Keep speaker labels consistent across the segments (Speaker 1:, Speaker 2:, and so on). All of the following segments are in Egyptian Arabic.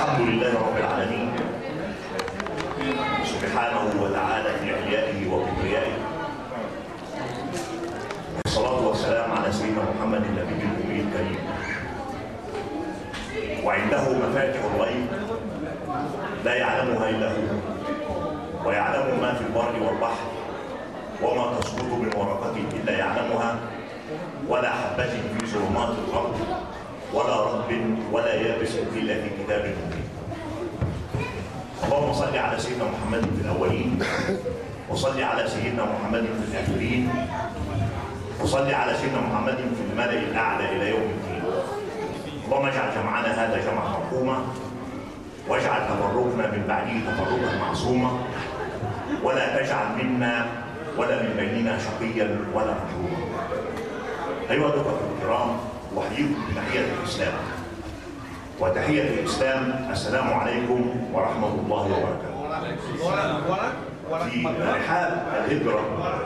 Speaker 1: الحمد لله رب العالمين سبحانه وتعالى في عليائه وكبريائه والصلاة والسلام على سيدنا محمد النبي الأمي الكريم وعنده مفاتح الغيب لا يعلمها إلا هو ويعلم ما في البر والبحر وما تسقط من ورقة إلا يعلمها ولا حبة في ظلمات الأرض ولا رطب ولا يابس إلا في كتاب مبين اللهم صل على سيدنا محمد في الأولين وصل على سيدنا محمد في الآخرين وصل على سيدنا محمد في الملأ الأعلى إلى يوم الدين اللهم اجعل جمعنا هذا جمعا مرحوما واجعل تفرقنا من بعده تفرقا معصوما ولا تجعل منا ولا من بيننا شقيا ولا محروما ايها الاخوه الكرام احييكم بتحيه الاسلام وتحيه الاسلام السلام عليكم ورحمه الله وبركاته في رحاب الهجره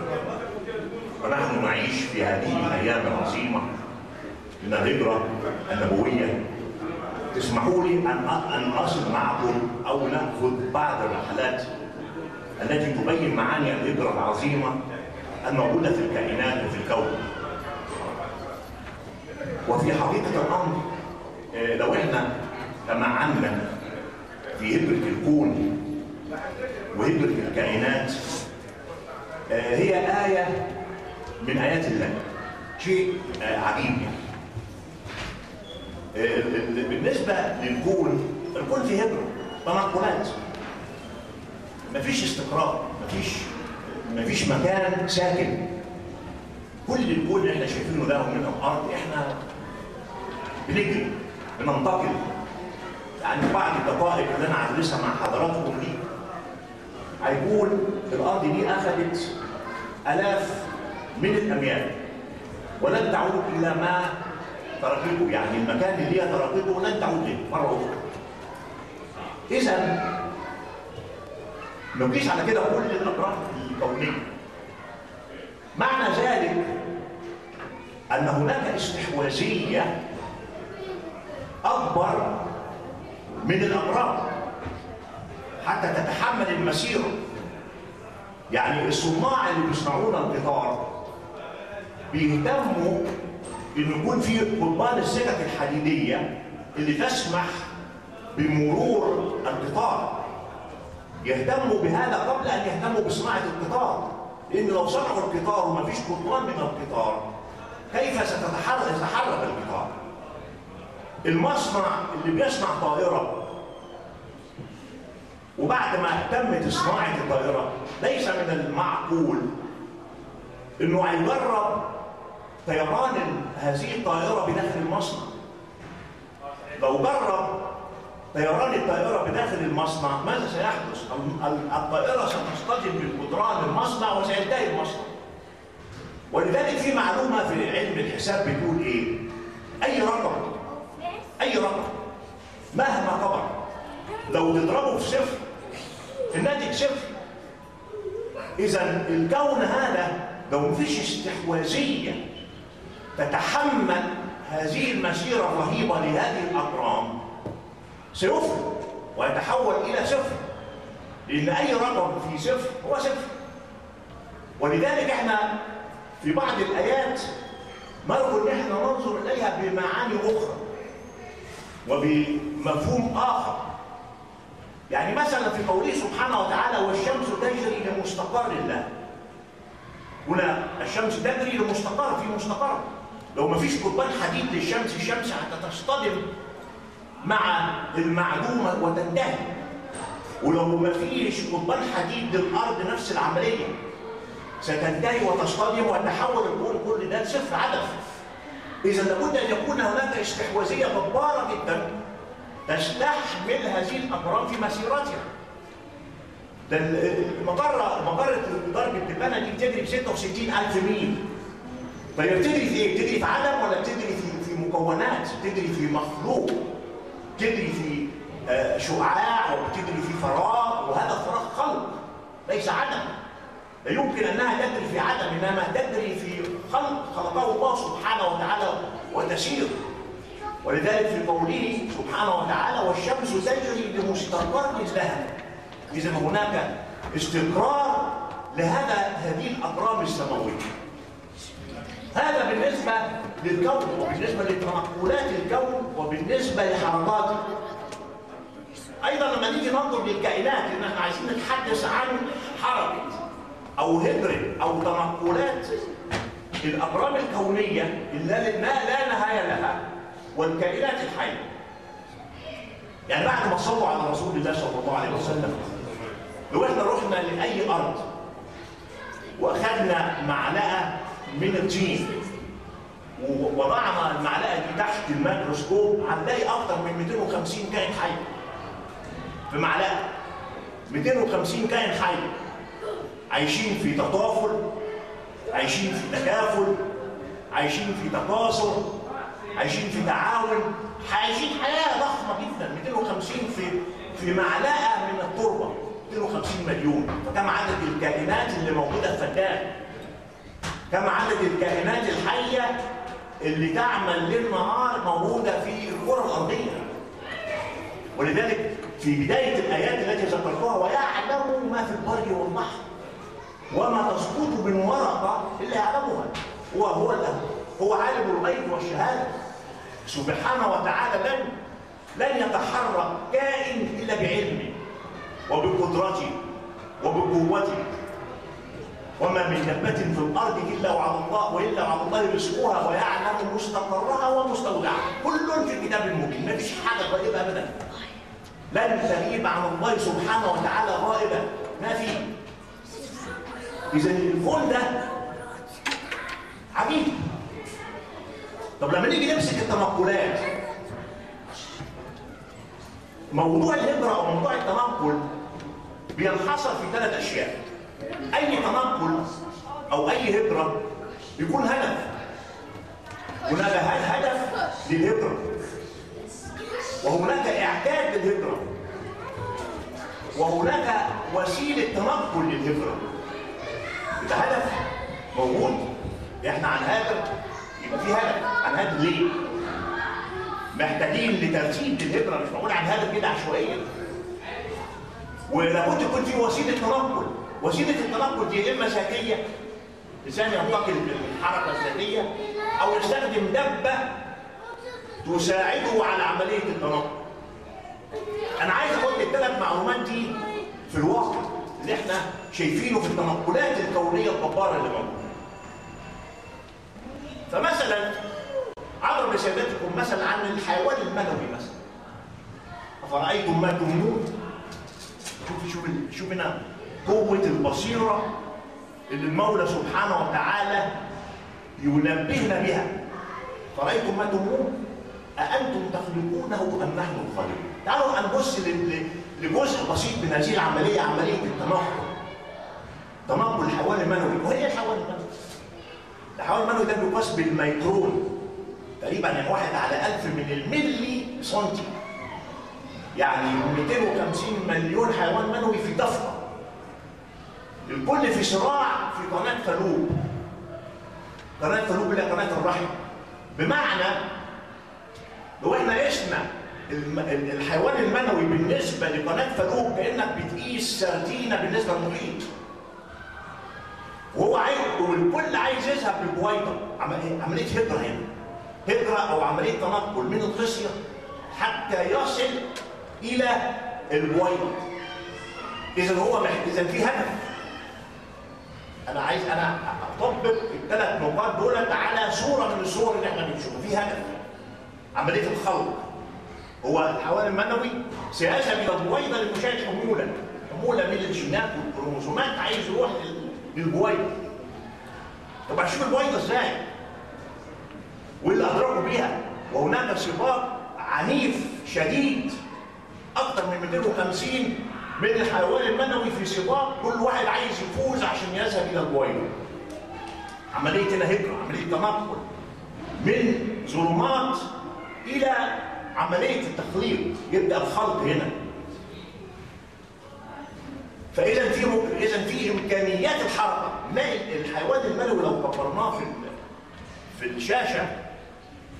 Speaker 1: ونحن نعيش في هذه الايام العظيمه من الهجره النبويه تسمحوا لي ان ان اصل معكم او ناخذ بعض الرحلات التي تبين معاني الهجره العظيمه الموجوده في الكائنات وفي الكون. وفي حقيقه الامر آه، لو احنا تمعنا في هجره الكون وهجره الكائنات آه، هي ايه من ايات الله شيء آه، عجيب يعني. ال- ال- بالنسبه للكون الكون فيه هجره تنقلات مفيش استقرار مفيش مفيش مكان ساكن كل الكون اللي احنا شايفينه ده من الارض احنا بنجري بننتقل يعني بعض الدقائق اللي انا هدرسها مع حضراتكم دي هيقول الارض دي اخذت الاف من الاميال ولن تعود الى ما تركته يعني المكان اللي هي تركته لن تعود له مره اخرى اذا نقيس على كده كل الاطراف الكونيه معنى ذلك ان هناك استحواذيه اكبر من الاطراف حتى تتحمل المسيره يعني الصناع اللي بيصنعون القطار بيهتموا ان يكون في قضبان السكك الحديديه اللي تسمح بمرور القطار يهتموا بهذا قبل ان يهتموا بصناعه القطار لان لو صنعوا القطار وما فيش قضبان من القطار كيف ستتحرك يتحرك القطار المصنع اللي بيصنع طائره وبعد ما تمت صناعه الطائره ليس من المعقول انه هيجرب طيران ال- هذه الطائره بداخل المصنع لو جرب طيران الطائرة بداخل المصنع ماذا سيحدث؟ ال- ال- الطائرة ستصطدم بجدران المصنع وسينتهي المصنع. ولذلك في معلومة في علم الحساب بتقول إيه؟ أي رقم أي رقم مهما كبر لو تضربه في صفر الناتج صفر. إذا الكون هذا لو مفيش استحواذية تتحمل هذه المسيرة الرهيبة لهذه الأجرام سيفرط ويتحول إلى صفر لأن أي رقم في صفر هو صفر ولذلك احنا في بعض الآيات نرجو إن احنا ننظر إليها بمعاني أخرى وبمفهوم آخر يعني مثلا في قوله سبحانه وتعالى والشمس تجري لمستقر لها هنا الشمس تجري لمستقر في مستقر لو ما فيش قضبان حديد للشمس الشمس هتتصطدم مع المعلومة وتنتهي ولو ما فيش قضبان حديد للأرض نفس العملية ستنتهي وتصطدم ويتحول الكون كل ده لصفر عدم إذا لابد أن يكون هناك استحواذية جبارة جدا تستحمل هذه الأجرام في مسيرتها ده المجرة مجرة ضرب التبانة دي بتجري ب 66000 ميل طيب بتجري في ايه؟ بتجري في عدم ولا بتجري في في مكونات؟ بتجري في مخلوق بتجري في آه، شعاع وبتجري في فراغ وهذا الفراغ خلق ليس عدم لا يمكن انها تجري في عدم انما تجري في خلق خلقه الله سبحانه وتعالى وتسير ولذلك في قوله سبحانه وتعالى والشمس تجري لمستقر لها اذا هناك استقرار لهذا هذه الاجرام السماويه هذا بالنسبه للكون وبالنسبه لتنقلات الكون وبالنسبه لحركاته ايضا لما نيجي ننظر للكائنات ان احنا عايزين نتحدث عن حركه او هجره او تنقلات الاجرام الكونيه اللي لا نهايه لها والكائنات الحيه يعني بعد ما صلوا على رسول الله صلى الله عليه وسلم لو احنا رحنا لاي ارض واخذنا معلقه من الطين ووضعنا المعلقه دي تحت الميكروسكوب هنلاقي اكثر من 250 كائن حي في معلقه 250 كائن حي عايشين في تطافل عايشين في تكافل عايشين في تكاثر عايشين في تعاون عايشين حياه ضخمه جدا 250 في في معلقه من التربه 250 مليون فكم عدد الكائنات اللي موجوده في فدان كم عدد الكائنات الحيه اللي تعمل ليل نهار موجوده في الكره الارضيه ولذلك في بدايه الايات التي ذكرتها ويعلم ما في البر والبحر وما تسقط من ورقه الا يعلمها هو هو هو عالم الغيب والشهاده سبحانه وتعالى لن لن يتحرك كائن الا بعلمه وبقدرته وبقوته وما من دابة في الأرض إلا وعلى الله وإلا وعلى الله رزقها ويعلم مستقرها ومستودعها كل في الكتاب المبين ما فيش حاجة غائبة أبدا لن تغيب عن الله سبحانه وتعالى غائبة ما في إذا الكون ده عجيب طب لما نيجي نمسك التنقلات موضوع الهجرة أو موضوع التنقل بينحصر في ثلاث أشياء أي تنقل أو أي هجرة بيكون هدف هناك هدف للهجرة وهناك إعداد للهجرة وهناك وسيلة تنقل للهجرة يبقى هدف موجود احنا عن هذا يبقى في هدف عن هذا ليه؟ محتاجين لترتيب للهجرة مش معقول عن هذا كده عشوائيا ولابد يكون في وسيلة تنقل وسيلة التنقل دي إما ذاتية إنسان ينتقل بالحركة الذاتية أو يستخدم دبة تساعده على عملية التنقل أنا عايز أقول الثلاث معلومات دي في الواقع اللي احنا شايفينه في التنقلات الكونية الجبارة اللي موجودة فمثلا اضرب لسيادتكم مثلا عن الحيوان المنوي مثلا افرايتم ما تمنون شوف شوف شوف هنا قوه البصيره اللي المولى سبحانه وتعالى ينبهنا بها فرأيتم ما تمنون أأنتم تخلقونه أم نحن الخالقون؟ تعالوا نبص لجزء بسيط من هذه العملية عملية التنقل تنقل الحيوان المنوي وهي الحيوان المنوي الحيوان المنوي ده بيقاس بالميكرون تقريبا يعني واحد على ألف من الملي سنتي يعني 250 مليون حيوان منوي في دفقة الكل في صراع في قناة فلوب قناة فلوب إلى قناة الرحم بمعنى لو احنا قسنا الحيوان المنوي بالنسبة لقناة فلوب كأنك بتقيس سردينة بالنسبة للمحيط وهو عايز والكل عايز يذهب للبويضة عملية هجرة هنا هجرة أو عملية تنقل من الخصية حتى يصل إلى البويضة إذا هو إذا في هدف أنا عايز أنا أطبق الثلاث نقاط دولت على صورة من الصور اللي إحنا بنشوفها في هدف عملية الخلق هو الحيوان المنوي سيذهب إلى البويضة لمشاهدة حمولة حمولة من الجينات والكروموسومات عايز يروح للبويضة طب هشوف البويضة إزاي؟ واللي أدركوا بيها وهناك سباق عنيف شديد أكثر من 250 من الحيوان المنوي في سباق كل واحد عايز يفوز عشان يذهب إلى البويضة عملية هنا هجرة عملية تنقل من ظلمات إلى عملية التخليط يبدأ الخلط هنا فإذا في إذا في إمكانيات الحركة نلاقي الحيوان المنوي لو كبرناه في في الشاشة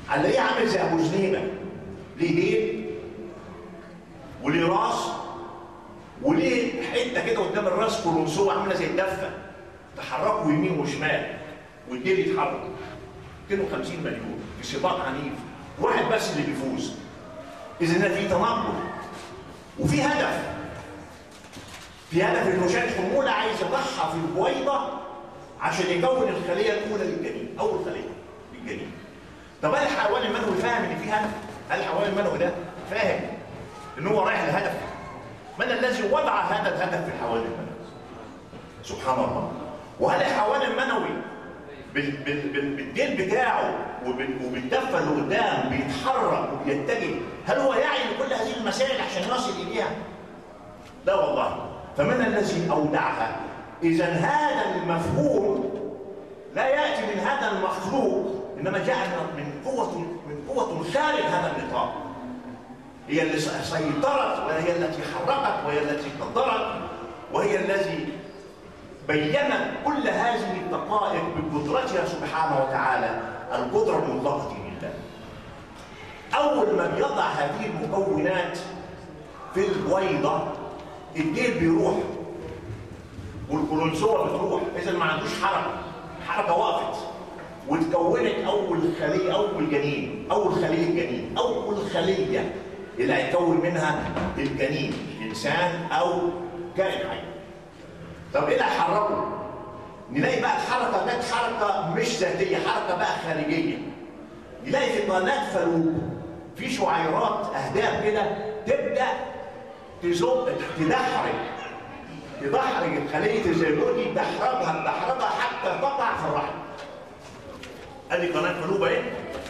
Speaker 1: هنلاقيه عامل زي ابو زنيبه ليه ديل وليه راس وليه حته كده قدام الراس كولونسوه عامله زي الدفه تحركوا يمين وشمال والديل يتحرك 250 مليون في سباق عنيف واحد بس اللي بيفوز اذا في تناقض وفي هدف في هدف انه شايف حموله عايز يضحى في البويضه عشان يكون الخليه الاولى للجنين اول خليه للجنين طب هل الحيوان المنوي فاهم ان في هدف؟ هل الحيوان المنوي ده فاهم ان هو رايح لهدف؟ من الذي وضع هذا الهدف في الحيوان المنوي؟ سبحان الله وهل الحيوان المنوي بال- بال- بال- بالديل بتاعه وبال- وبالدفه اللي قدام بيتحرك وبيتجه هل هو يعي لكل هذه المسائل عشان يصل اليها؟ لا والله فمن الذي اودعها؟ اذا هذا المفهوم لا ياتي من هذا المخلوق انما جاء من قوه من قوه خارج هذا النطاق هي اللي سيطرت وهي التي حركت وهي التي قدرت وهي التي بينت كل هذه الدقائق بقدرتها سبحانه وتعالى القدره المطلقه لله اول ما بيضع هذه المكونات في البويضه الديل بيروح والكولونسوه بتروح اذا ما عندوش حركه حركه وقفت وتكونت اول خليه اول جنين اول خليه جنين اول خليه اللي هيتكون منها الجنين انسان او كائن حي طب ايه اللي هيحركه؟ نلاقي بقى الحركه كانت حركه مش ذاتيه حركه بقى خارجيه نلاقي في قناه فالوب في شعيرات اهداف كده تبدا تزق تدحرج تدحرج خليه الزيجوت دي تدحرجها تدحرجها حتى تقع في الرحم ادي قناه فالوب اهي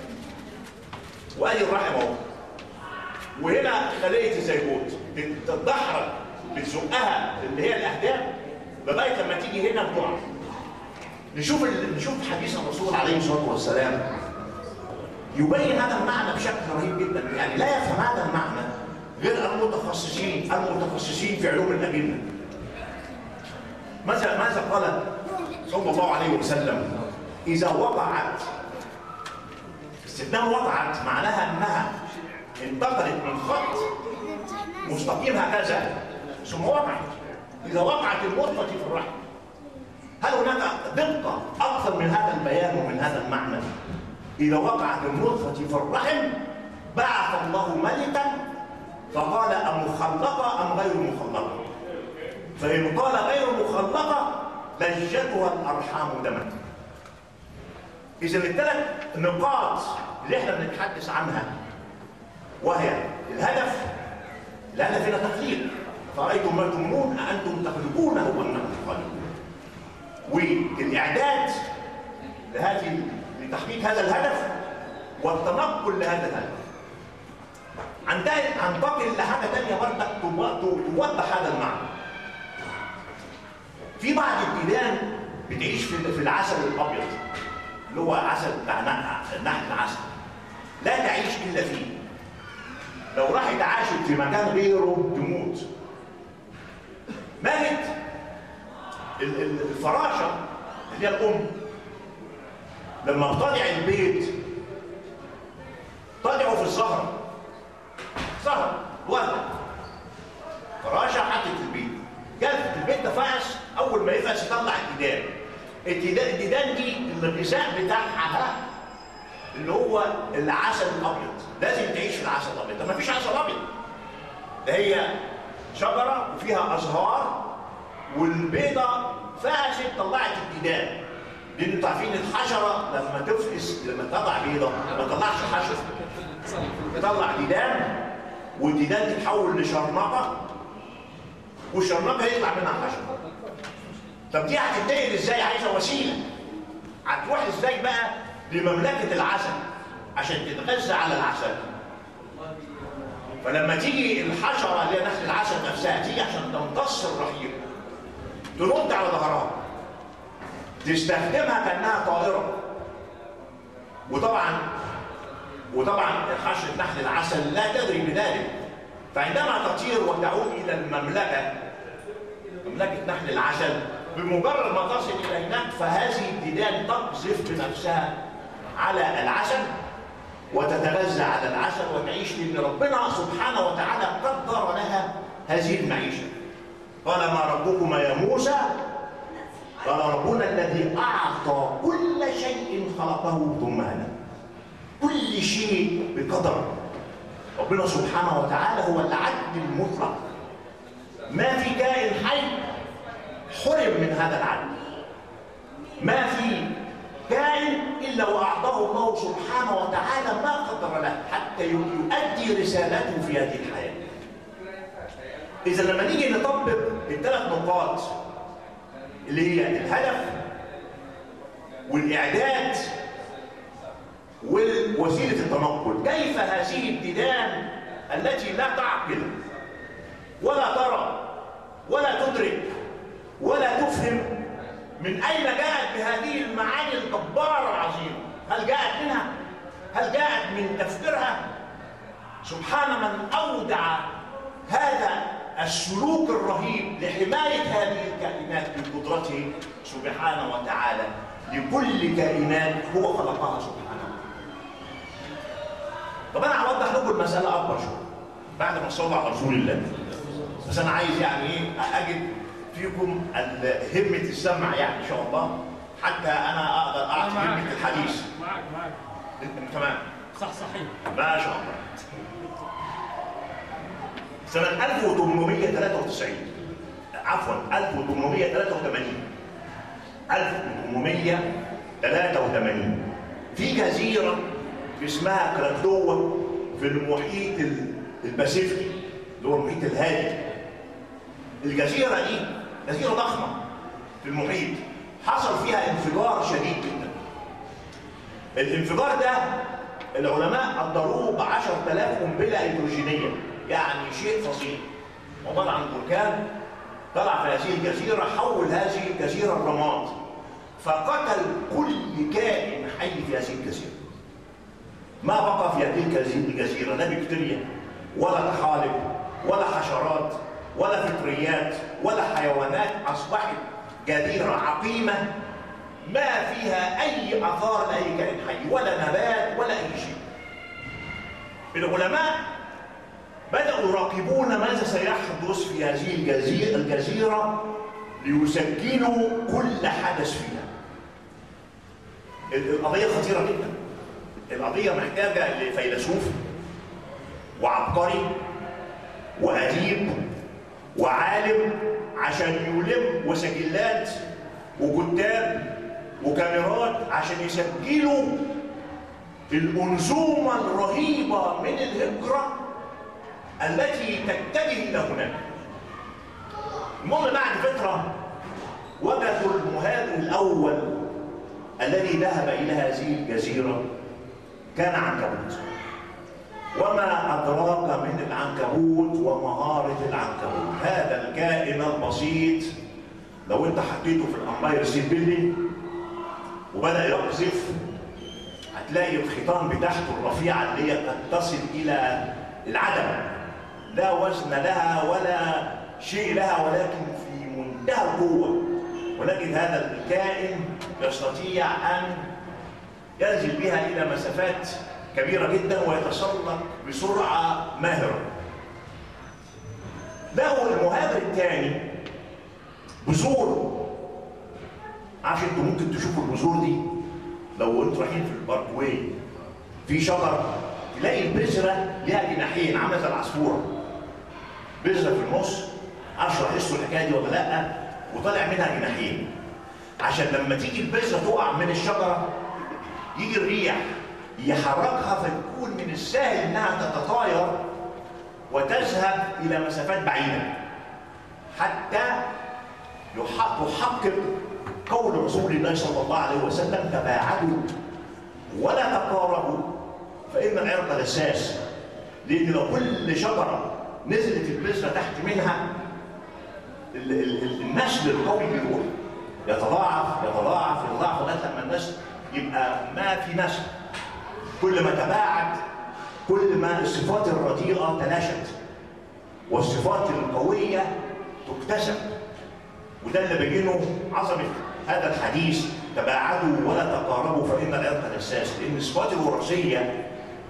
Speaker 1: وادي الرحم اهو وهنا خليه الزيجوت تتدحرج بتزقها اللي هي الاهداف لغايه لما تيجي هنا بتقع نشوف ال... نشوف حديث الرسول عليه الصلاه والسلام يبين هذا المعنى بشكل رهيب جدا يعني لا يفهم هذا المعنى غير المتخصصين المتخصصين في علوم الأجنة ماذا ماذا قال صلى الله عليه وسلم إذا وقعت استثناء وقعت معناها أنها انتقلت من خط مستقيم هكذا ثم وقعت إذا وقعت النطفة في الرحم هل هناك دقة أكثر من هذا البيان ومن هذا المعنى إذا وقعت النطفة في الرحم بعث الله ملكا فقال أمخلقة أم غير مخلقة فإن قال غير مخلقة لجتها الأرحام دما إذا الثلاث نقاط اللي احنا بنتحدث عنها وهي الهدف الهدف هنا تخليق فرأيتم ما تمنون أأنتم تخلقونه أم نحن الخالقون والإعداد لهذه لتحقيق هذا الهدف والتنقل لهذا الهدف عندها هنتقل لحاجه ثانيه برضك توضح هذا المعنى. في بعض الديدان بتعيش في في العسل الابيض اللي هو عسل بتاع نحل العسل لا تعيش الا فيه. لو راحت عاشت في مكان غيره تموت. ماتت الفراشه اللي هي الام لما بتضع البيت تضعه في الزهره سهر وردة فراشة حطت البيت جت البيت ده فقس أول ما يفقس يطلع الديدان الديدان الديدان دي الغذاء بتاعها اللي هو العسل الأبيض لازم تعيش في العسل الأبيض ده مفيش عسل أبيض ده هي شجرة وفيها أزهار والبيضة فقست طلعت الديدان لأن انتوا عارفين الحشرة لما تفقس لما تطلع بيضة ما تطلعش حشرة تطلع ديدان والديدان تتحول لشرنقة والشرنقة يطلع منها حشرة طب دي هتنتقل ازاي عايزة وسيلة هتروح ازاي بقى لمملكة العسل عشان تتغذى على العسل فلما تيجي الحشرة اللي هي نحل العسل نفسها تيجي عشان تمتص الرحيق تنط على ظهرها تستخدمها كأنها طائرة وطبعا وطبعا حشرة نحل العسل لا تدري بذلك فعندما تطير وتعود إلى المملكة مملكة نحل العسل بمجرد ما تصل إلى هناك فهذه الديدان تقذف بنفسها على العسل وتعيش لان ربنا سبحانه وتعالى قدر لها هذه المعيشه قال ما ربكما يا موسى قال ربنا الذي اعطى كل شيء خلقه ثم هدى كل شيء بقدر ربنا سبحانه وتعالى هو العدل المطلق ما في كائن حي حرم من هذا العدل ما في كائن الا واعطاه الله سبحانه وتعالى ما قدر له حتى يؤدي رسالته في هذه الحياه اذا لما نيجي نطبق الثلاث نقاط اللي هي الهدف والاعداد ووسيله التنقل كيف هذه الديدان التي لا تعقل ولا ترى ولا تدرك ولا تفهم من اين جاءت بهذه المعاني الجباره العظيمه هل جاءت منها هل جاءت من تفكيرها سبحان من اودع هذا السلوك الرهيب لحمايه هذه الكائنات بقدرته سبحانه وتعالى لكل كائنات هو خلقها سبحانه طب انا هوضح لكم المساله اكبر شويه بعد ما صلى على رسول الله بس انا عايز يعني ايه اجد فيكم همه السمع يعني ان شاء الله حتى انا اقدر اعطي همه الحديث
Speaker 2: معك معك
Speaker 1: انت كمان
Speaker 2: صح صحيح
Speaker 1: ما شاء الله سنة 1893 عفوا 1883 1883 في جزيرة اسمها كراكدوة في المحيط الباسيفيكي اللي هو المحيط الهادي الجزيرة دي جزيرة ضخمة في المحيط حصل فيها انفجار شديد جدا الانفجار ده العلماء قدروه ب 10000 قنبله هيدروجينيه يعني شيء فظيع عباره عن بركان طلع في هذه الجزيره حول هذه الجزيره الرماد فقتل كل كائن حي في هذه الجزيره ما بقى في هذه الجزيره لا بكتيريا ولا طحالب ولا حشرات ولا فطريات ولا حيوانات اصبحت جزيره عقيمه ما فيها اي اثار لاي كائن حي ولا نبات ولا اي شيء العلماء بداوا يراقبون ماذا سيحدث في هذه الجزيره الجزيره ليسجلوا كل حدث فيها القضيه خطيره جدا القضيه محتاجه لفيلسوف وعبقري واديب وعالم عشان يلم وسجلات وكتاب وكاميرات عشان يسجلوا الأنظومة الرهيبة من الهجرة التي تتجه إلى هناك. المهم بعد فترة وجدوا المهاجر الأول الذي ذهب إلى هذه الجزيرة كان عنكبوت. وما أدراك من العنكبوت ومهارة العنكبوت هذا الكائن البسيط لو انت حطيته في الامباير ستيت بيلدينج وبدا يقذف هتلاقي الخيطان بتاعته الرفيعه اللي هي قد تصل الى العدم لا وزن لها ولا شيء لها ولكن في منتهى القوه ولكن هذا الكائن يستطيع ان ينزل بها الى مسافات كبيره جدا ويتسلق بسرعه ماهره له المهاجر الثاني بذور عشان انتوا ممكن تشوفوا البذور دي لو انتوا رايحين في الباركواي في شجر تلاقي البذره ليها جناحين عامله زي العصفوره بذره في النص معرفش لاحظتوا الحكايه دي ولا لا وطالع منها جناحين عشان لما تيجي البذره تقع من الشجره يجي الريح يحركها فتكون من السهل انها تتطاير وتذهب الى مسافات بعيده حتى تحقق قول رسول الله صلى الله عليه وسلم تباعدوا ولا تقاربوا فإن العرق دساس لأن لو كل شجرة نزلت البذرة تحت منها ال- ال- ال- النسل القوي بيروح يتضاعف يتضاعف يتضاعف لغايه لما النسل يبقى ما في نسل كل ما تباعد كل ما الصفات الرديئه تلاشت والصفات القويه تكتسب وده اللي بيجينه عظمه هذا الحديث تباعدوا ولا تقاربوا فان العرق دساس لان الصفات الوراثيه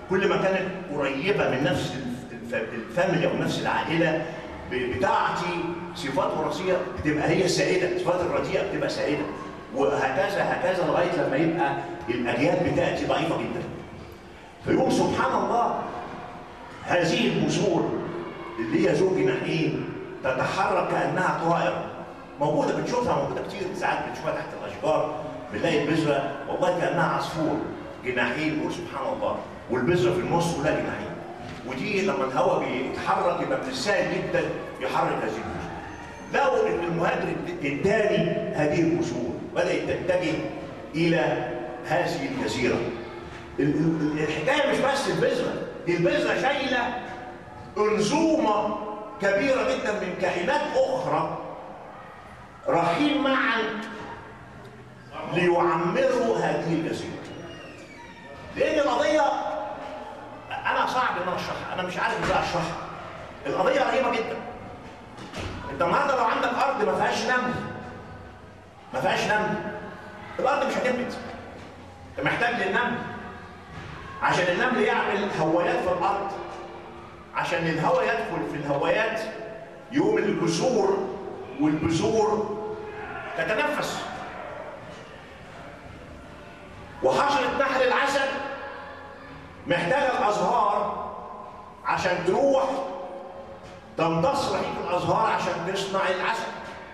Speaker 1: كل ما كانت قريبه من نفس الف- الفاميلي او نفس العائله ب- بتاعتي صفات وراثيه بتبقى هي السائده، الصفات الرديئه بتبقى سائده وهكذا هكذا لغايه لما يبقى الاجيال بتاعتي ضعيفه جدا. فيقول سبحان الله هذه البذور اللي هي ذو جناحين تتحرك كانها طائر موجوده بنشوفها موجوده كتير ساعات بنشوفها تحت الاشجار بنلاقي البذره والله كانها عصفور جناحين نقول سبحان الله والبذره في النص كلها جناحين ودي لما الهواء بيتحرك يبقى من السهل جدا يحرك هذه البذور لو ان المهاجر اداني هذه البذور بدات تتجه الى هذه الجزيره ال- ال- الحكايه مش بس البذره دي البذره شايله انظومه كبيره جدا من كائنات اخرى رايحين معا ليعمروا هذه الجزيره لان القضيه انا صعب ان انا اشرحها انا مش عارف ازاي اشرحها القضيه رهيبه جدا انت النهارده لو عندك ارض ما فيهاش نمل ما فيهاش نمل الارض مش هتنبت انت محتاج للنمل عشان النمل يعمل هوايات في الارض عشان الهواء يدخل في الهوايات يقوم الجذور والبذور تتنفس وحشرة نحل العسل محتاجة الأزهار عشان تروح تمتص ريحة الأزهار عشان تصنع العسل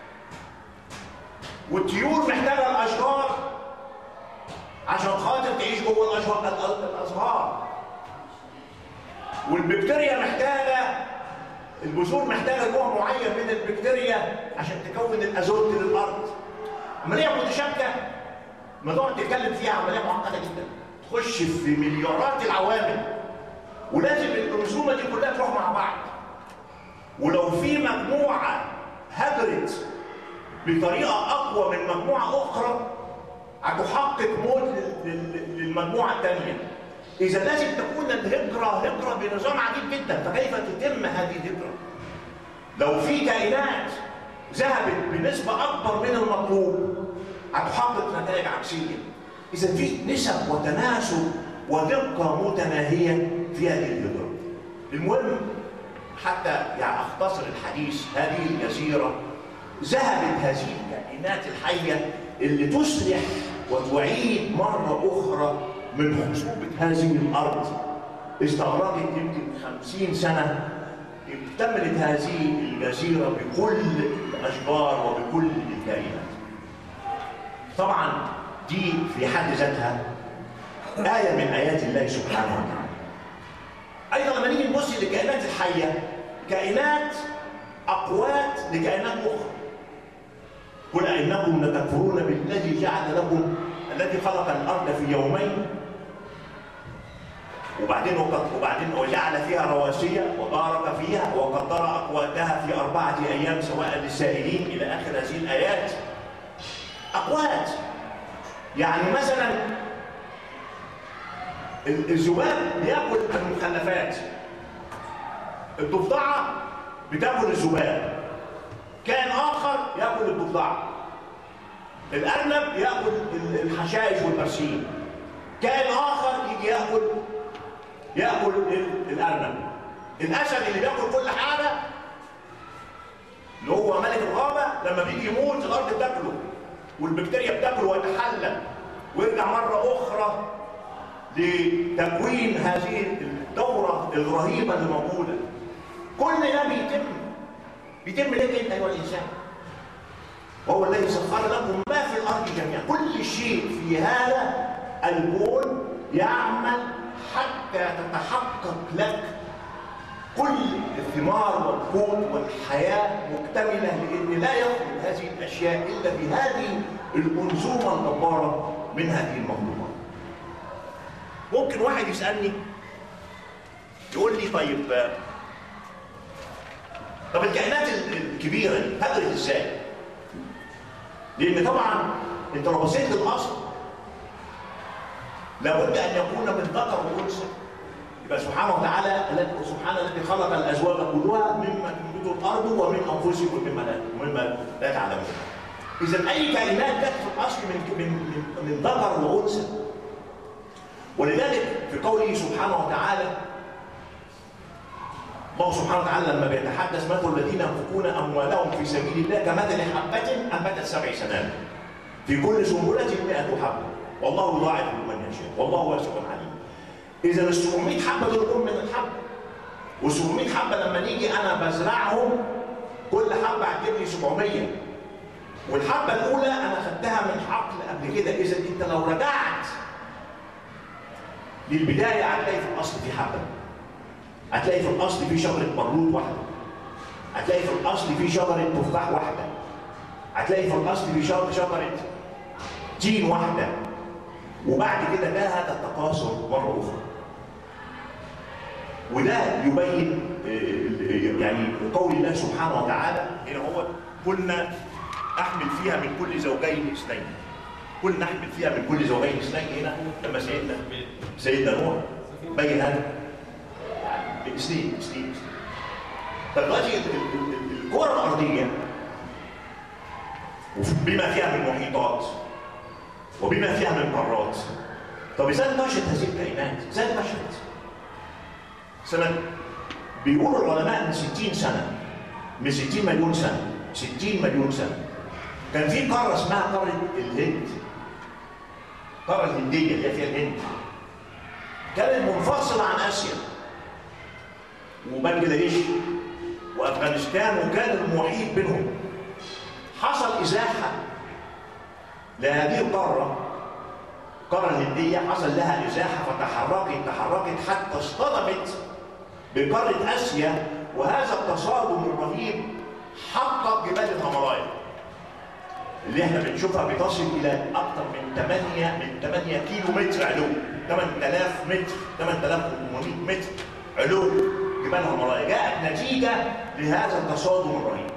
Speaker 1: والطيور محتاجة الأشجار عشان خاطر تعيش جوه الأشجار الأزهار والبكتيريا محتاجة البذور محتاجة نوع معين من البكتيريا عشان تكون الأزوت للأرض عملية متشابكة ما تقعد تتكلم فيها عملية معقدة جدا تخش في مليارات العوامل ولازم الأنظومة دي كلها تروح مع بعض ولو في مجموعة هجرت بطريقة أقوى من مجموعة أخرى هتحقق موت لل- لل- للمجموعة الثانية إذا لازم تكون الهجرة هجرة بنظام عجيب جدا فكيف تتم هذه الهجرة؟ لو في كائنات ذهبت بنسبة أكبر من المطلوب هتحقق نتائج عكسية إذا في نسب وتناسب ودقة متناهية في هذه الهجرة المهم حتى يعني أختصر الحديث هذه الجزيرة ذهبت هذه الكائنات الحية اللي تسرح وتعيد مرة أخرى من خصوبة هذه الأرض استغرقت يمكن خمسين سنة اكتملت هذه الجزيرة بكل الأشجار وبكل الكائنات طبعا دي في حد ذاتها آية من آيات الله سبحانه وتعالى أيضا لما نيجي نبص للكائنات الحية كائنات أقوات لكائنات أخرى قل أئنكم لتكفرون بالذي جعل لكم الذي خلق الأرض في يومين وبعدين وقد وبعدين وجعل فيها رواسي وبارك فيها وقدر أقواتها في أربعة أيام سواء للسائلين إلى آخر هذه الآيات أقوات يعني مثلا ال- الذباب بياكل المخلفات الضفدعه بتاكل الذباب كائن اخر ياكل الضفدعه الارنب ياكل ال- الحشائش والبرسيم كائن اخر يجي ياكل ياكل ال- الارنب الاسد اللي بياكل كل حاجه اللي هو ملك الغابه لما بيجي يموت الارض بتاكله والبكتيريا بتاكله ويتحلل ويرجع مره اخرى لتكوين هذه الدوره الرهيبه اللي موجوده كل ده بيتم بيتم ليه انت ايها الانسان وهو الذي سخر لكم ما في الارض جميعا كل شيء في هذا الكون يعمل حتى تتحقق لك كل الثمار والقوت والحياه مكتمله لان لا يخرج هذه الاشياء الا بهذه الانظومه الجباره من هذه المخلوقات. ممكن واحد يسالني يقول لي طيب آه، طب الكائنات ال- الكبيره دي هجرت ازاي؟ لان طبعا انت لو بصيت للاصل لابد ان يكون من ذكر وانثى يبقى سبحانه وتعالى الذي- سبحان الذي خلق الازواج كلها مما تنبت الارض ومن انفسكم مما لا مما لا تعلمون. اذا اي كائنات جت في الاصل من من من, من ذكر وانثى. ولذلك في قوله سبحانه وتعالى الله سبحانه وتعالى لما بيتحدث مثل الذين ينفقون اموالهم في سبيل الله كمثل حبة انبتت سبع سنابل في كل سنبلة 100 حبة والله يضاعف لمن يشاء والله واسع عليم اذا ال 700 حبة دول كل من الحبة وال 700 حبة لما نيجي انا بزرعهم كل حبة هتجيب لي 700 والحبة الأولى أنا خدتها من حقل قبل كده إذا أنت لو رجعت للبداية هتلاقي في الأصل في حبة هتلاقي في الأصل في شجرة مرلوط واحدة هتلاقي في الأصل في شجرة تفاح واحدة هتلاقي في الأصل في شجرة شجرة تين واحدة وبعد كده جاء هذا التكاثر مرة أخرى وده يبين يعني قول الله سبحانه وتعالى هنا هو قلنا احمل فيها من كل زوجين اثنين قلنا نحمل فيها من كل زوجين اثنين هنا لما سيدنا سيدنا نوح بين هذا اثنين اثنين فدلوقتي الكره الارضيه بما فيها من محيطات وبما فيها من قارات طب ازاي انتشرت هذه الكائنات؟ ازاي انتشرت؟ سنة بيقولوا العلماء من 60 سنة من 60 مليون سنة 60 مليون سنة كان في قارة اسمها قارة الهند القارة الهندية اللي هي فيها الهند كانت منفصلة عن آسيا وبنجلاديش وأفغانستان وكان المحيط بينهم حصل إزاحة لهذه القارة القارة الهندية حصل لها إزاحة فتحركت تحركت حتى اصطدمت بقارة آسيا وهذا التصادم الرهيب حقق جبال الهيمالايا اللي احنا بنشوفها بتصل الى اكثر من 8 من 8 كيلو متر علو 8000 متر 8800 متر علو جبال الهيمالايا جاءت نتيجه لهذا التصادم الرهيب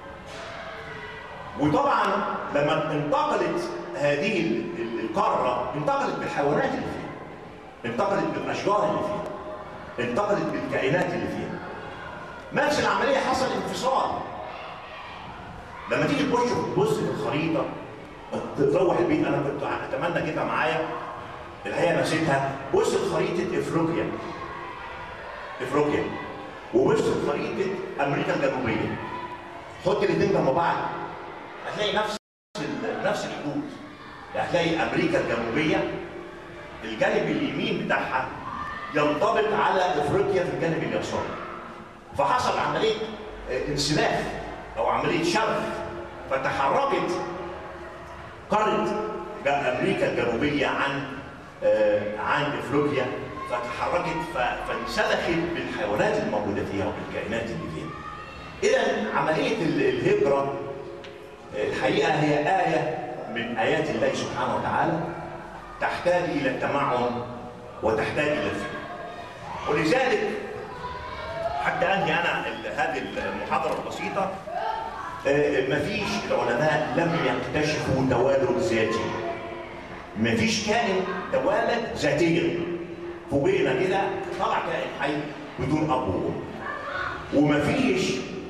Speaker 1: وطبعا لما انتقلت هذه القاره انتقلت بالحيوانات اللي فيها انتقلت بالاشجار اللي فيها انتقلت بالكائنات اللي فيها نفس العمليه حصل انفصال لما تيجي تبص تبص في الخريطه تروح البيت انا كنت اتمنى اجيبها معايا الحقيقه نسيتها بص في خريطه افريقيا افريقيا وبص في خريطه امريكا الجنوبيه حط الاثنين جنب بعض هتلاقي نفس نفس الحدود هتلاقي امريكا الجنوبيه الجانب اليمين بتاعها ينطبق على افريقيا في الجانب اليساري فحصل عمليه انسلاخ او عمليه شرخ فتحركت قاره امريكا الجنوبيه عن آه عن افريقيا فتحركت فانسلخت بالحيوانات الموجوده فيها وبالكائنات اللي فيها. اذا عمليه الهجره الحقيقه هي ايه من ايات الله سبحانه وتعالى تحتاج الى التمعن وتحتاج الى الفكر. ولذلك حتى انهي انا هذه المحاضره البسيطه مفيش العلماء لم يكتشفوا توالد ذاتي مفيش كائن توالد ذاتيا فوجئنا كده طلع كائن حي بدون اب وام ومفيش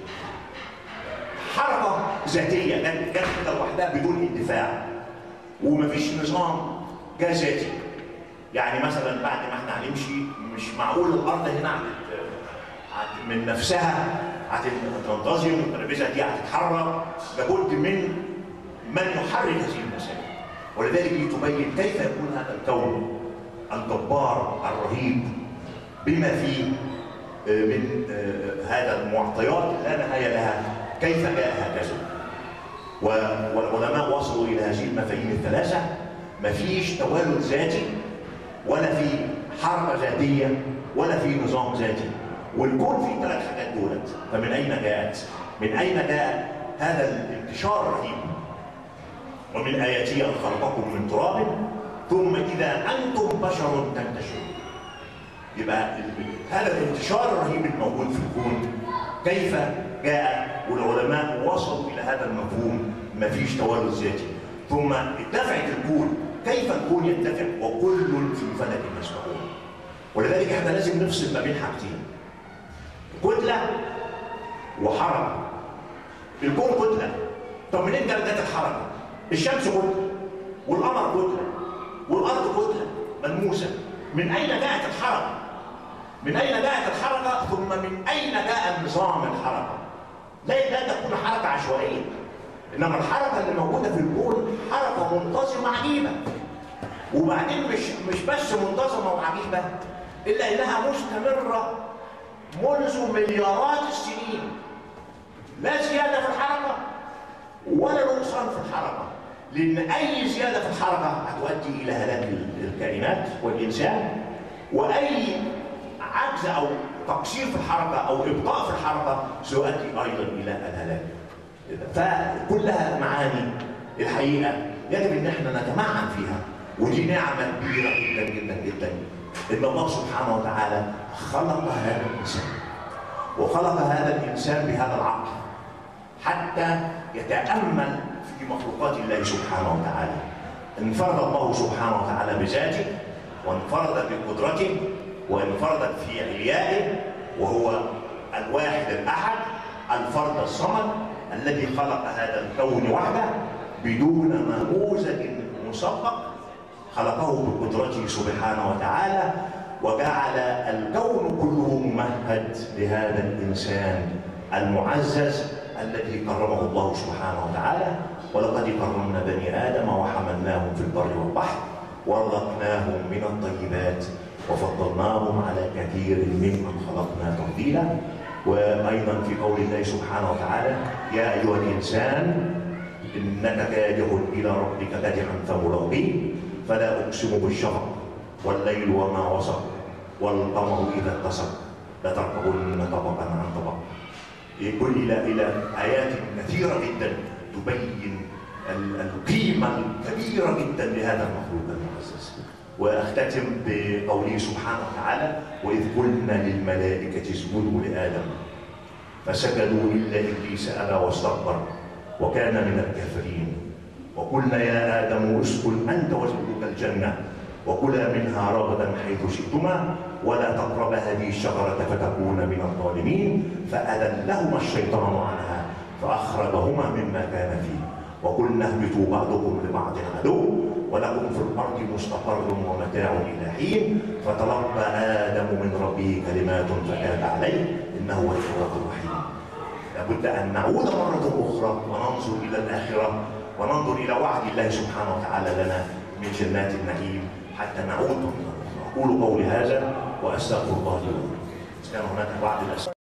Speaker 1: حركه ذاتيه جت كده لوحدها بدون اندفاع ومفيش نظام جا ذاتي يعني مثلا بعد ما احنا هنمشي مش معقول الارض هنا من نفسها هتنتظم والترابيزه دي هتتحرك لابد من من يحرك هذه المسائل ولذلك دي تبين كيف يكون هذا الكون الجبار الرهيب بما فيه من هذا المعطيات لا نهايه لها كيف جاء هكذا والعلماء وصلوا الى هذه المفاهيم الثلاثه مفيش توالد ذاتي ولا في حركه ذاتيه ولا في نظام ذاتي والكون فيه ثلاث حاجات دولت فمن اين جاءت؟ من اين جاء هذا الانتشار الرهيب؟ ومن اياته ان خلقكم من تراب ثم اذا انتم بشر تنتشرون. يبقى هذا الانتشار الرهيب الموجود في الكون كيف جاء والعلماء وصلوا الى هذا المفهوم مفيش توالد ذاتي ثم اتفعت الكون كيف الكون يتفق وكل في فلك يسبحون ولذلك احنا لازم نفصل ما بين حاجتين كتلة وحركة الكون كتلة طب منين جت الحركة؟ الشمس كتلة والقمر كتلة والأرض كتلة ملموسة من أين جاءت الحركة؟ من أين جاءت الحركة ثم من أين جاء نظام الحركة؟ لا لا تكون حركة عشوائية إنما الحركة اللي موجودة في الكون حركة منتظمة عجيبة وبعدين مش مش بس منتظمة وعجيبة إلا إنها مستمرة منذ مليارات السنين لا زيادة في الحركة ولا نقصان في الحركة لأن أي زيادة في الحركة هتؤدي إلى هلاك الكائنات والإنسان وأي عجز أو تقصير في الحركة أو إبطاء في الحركة سيؤدي أيضا إلى الهلاك فكلها معاني الحقيقة يجب أن احنا نتمعن فيها ودي نعمة كبيرة جدا جدا جدا إن الله سبحانه وتعالى خلق هذا الإنسان وخلق هذا الإنسان بهذا العقل حتى يتأمل في مخلوقات الله سبحانه وتعالى انفرد الله سبحانه وتعالى بذاته وانفرد بقدرته وانفرد في عليائه وهو الواحد الأحد الفرد الصمد الذي خلق هذا الكون وحده بدون نموذج مسبق خلقه بقدرته سبحانه وتعالى وجعل الكون كله ممهد لهذا الانسان المعزز الذي كرمه الله سبحانه وتعالى ولقد كرمنا بني ادم وحملناهم في البر والبحر ورزقناهم من الطيبات وفضلناهم على كثير ممن خلقنا تفضيلا وايضا في قول الله سبحانه وتعالى يا ايها الانسان انك كادح الى ربك كادحا فملاقيه فلا اقسم بالشفق والليل وما وسق والقمر اذا اتسق لتركبن طبقا عن طبق يقول الى الى ايات كثيره جدا تبين القيمه الكبيره جدا لهذا المخلوق المعزز واختتم بقوله سبحانه وتعالى واذ قلنا للملائكه اسجدوا لادم فسجدوا الا ابليس ابى واستكبر وكان من الكافرين وقلنا يا ادم اسكن انت وزوجك الجنه وكلا منها رغدا حيث شئتما ولا تقربا هذه الشجره فتكونا من الظالمين فاذلهما الشيطان عنها فاخرجهما مما كان فيه وقلنا اهبطوا بعضكم لبعض عدو ولكم في الارض مستقر ومتاع الى حين فتلقى ادم من ربه كلمات فتاب عليه انه هو التواب الرحيم لابد ان نعود مره اخرى وننظر الى الاخره وننظر الى وعد الله سبحانه وتعالى لنا من جنات النعيم حتى نعود مره اخرى اقول قولي هذا واستغفر الله لي ولكم كان هناك بعض الاسئله